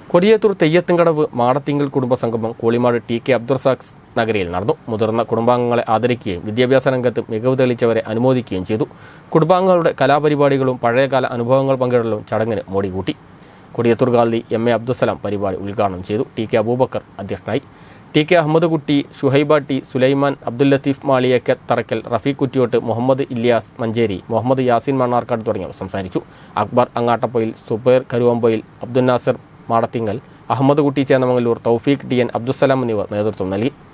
കൊടിയേത്തൂർ തെയ്യത്തിൻകടവ് മാടത്തിങ്കൽ കുടുംബ സംഗമം കോളിമാട് T K Abdurazak നഗരിയിൽ നടന്നു മുതിർന്ന കുടുംബാംഗങ്ങളെ ആദരിക്കുകയും വിദ്യാഭ്യാസ രംഗത്ത് മികവ് തെളിയിച്ചവരെ അനുമോദിക്കുകയും ചെയ്തു കുടുംബാംഗങ്ങളുടെ കലാപരിപാടികളും പഴയകാല അനുഭവങ്ങൾ പങ്കിടലും ചടങ്ങിന് മോടി കൂട്ടി കൊടിയത്തൂർ ഗാന്ധി എം എ അബ്ദുസലാം പരിപാടി ഉദ്ഘാടനം ചെയ്തു ടി കെ അബൂബക്കർ അധ്യക്ഷനായി T K Ahammed Kutty Shuhaiba T Sulaiman Abdul Latheef Maliyakka Tharakkal Rafeeq Kuttiyot Muhammad Ilyas Manjeri Muhammad Yasin Mannarkkad തുടങ്ങിയവർ സംസാരിച്ചു അക്ബർ അങ്ങാട്ടപ്പൊയിൽ സുബൈർ കരുവമ്പൊയിൽ അബ്ദുൽ നാസർ മാടത്തിങ്കൽ അഹമ്മദ് കുട്ടി ചേന്നമംഗലൂർ തൗഫീഖ് ടി എൻ അബ്ദുസലാം എന്നിവർ നേതൃത്വം നൽകി